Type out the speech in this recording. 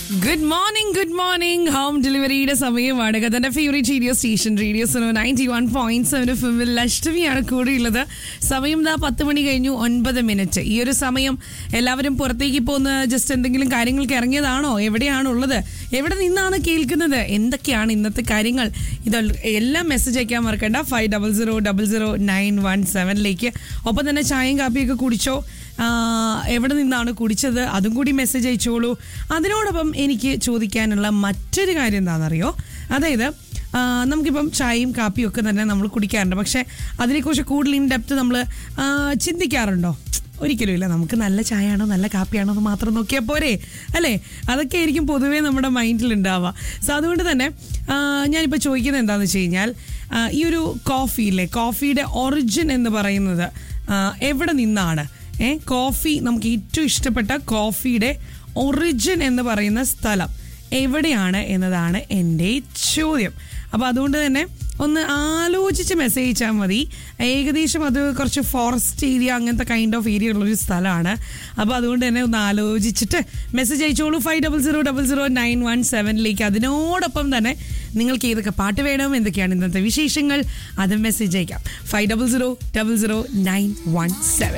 good morning good morning home ഡെലിവറിയുടെ സമയമാണ് കഥന്റെ favourite radio station radio so ninety one point seven ഫിമിൽ അഷ്ടമിയാണ് കൂടെയുള്ളത് സമയം ദാ പത്ത് മണി കഴിഞ്ഞു ഒൻപത് മിനിറ്റ് ഈ ഒരു സമയം എല്ലാവരും പുറത്തേക്ക് പോകുന്ന ജസ്റ്റ് എന്തെങ്കിലും കാര്യങ്ങൾക്ക് ഇറങ്ങിയതാണോ എവിടെയാണ് ഉള്ളത് എവിടെ നിന്നാണ് കേൾക്കുന്നത് എന്തൊക്കെയാണ് ഇന്നത്തെ കാര്യങ്ങൾ ഇത് എല്ലാം മെസ്സേജ് അയക്കാൻ മറക്കണ്ട five double zero double zero nine one സെവനിലേക്ക് ഒപ്പം തന്നെ ചായയും കാപ്പിയൊക്കെ കുടിച്ചോ ആ, എവിടെ നിന്നാണ് കുടിച്ചത് അതും കൂടി മെസ്സേജ് അയച്ചോളൂ അതിനോടൊപ്പം എനിക്ക് ചോദിക്കാനുള്ള മറ്റൊരു കാര്യം എന്താണെന്നറിയോ അതായത് ആ, നമുക്കിപ്പം ചായയും കാപ്പിയും ഒക്കെ തന്നെ നമ്മൾ കുടിക്കാറുണ്ട് പക്ഷെ അതിനെക്കുറിച്ച് കൂടുതൽ ഇൻ ഡെപ്ത് നമ്മൾ ചിന്തിക്കാറുണ്ടോ ഒരിക്കലും ഇല്ല നമുക്ക് നല്ല ചായയാണോ നല്ല കാപ്പിയാണോ എന്ന് മാത്രം നോക്കിയാൽ പോരെ അല്ലേ അതൊക്കെ ആയിരിക്കും പൊതുവേ നമ്മുടെ മൈൻഡിൽ ഉണ്ടാവുക സോ അതുകൊണ്ട് തന്നെ ആ, ഞാനിപ്പോൾ ചോദിക്കുന്നത് എന്താണെന്ന് വെച്ച് കഴിഞ്ഞാൽ ആ, ഈ ഒരു കോഫി ഇല്ലേ കോഫിയുടെ ഒറിജിൻ എന്ന് പറയുന്നത് ആ, എവിടെ നിന്നാണ് ഏ കോഫി നമുക്ക് ഏറ്റവും ഇഷ്ടപ്പെട്ട കോഫിയുടെ ഒറിജിൻ എന്ന് പറയുന്ന സ്ഥലം എവിടെയാണ് എന്നതാണ് എൻ്റെ ചോദ്യം അപ്പോൾ അതുകൊണ്ട് തന്നെ ഒന്ന് ആലോചിച്ച് മെസ്സേജ് അയച്ചാൽ മതി ഏകദേശം അത് കുറച്ച് ഫോറസ്റ്റ് ഏരിയ അങ്ങനത്തെ കൈൻഡ് ഓഫ് ഏരിയ ഉള്ളൊരു സ്ഥലമാണ് അപ്പോൾ അതുകൊണ്ട് തന്നെ ഒന്ന് ആലോചിച്ചിട്ട് മെസ്സേജ് അയച്ചോളൂ five double zero double zero nine one സെവനിലേക്ക് അതിനോടൊപ്പം തന്നെ നിങ്ങൾക്ക് ഏതൊക്കെ പാട്ട് വേണം എന്തൊക്കെയാണ് ഇന്നത്തെ വിശേഷങ്ങൾ അത് മെസ്സേജ് അയക്കാം five double zero double zero nine one seven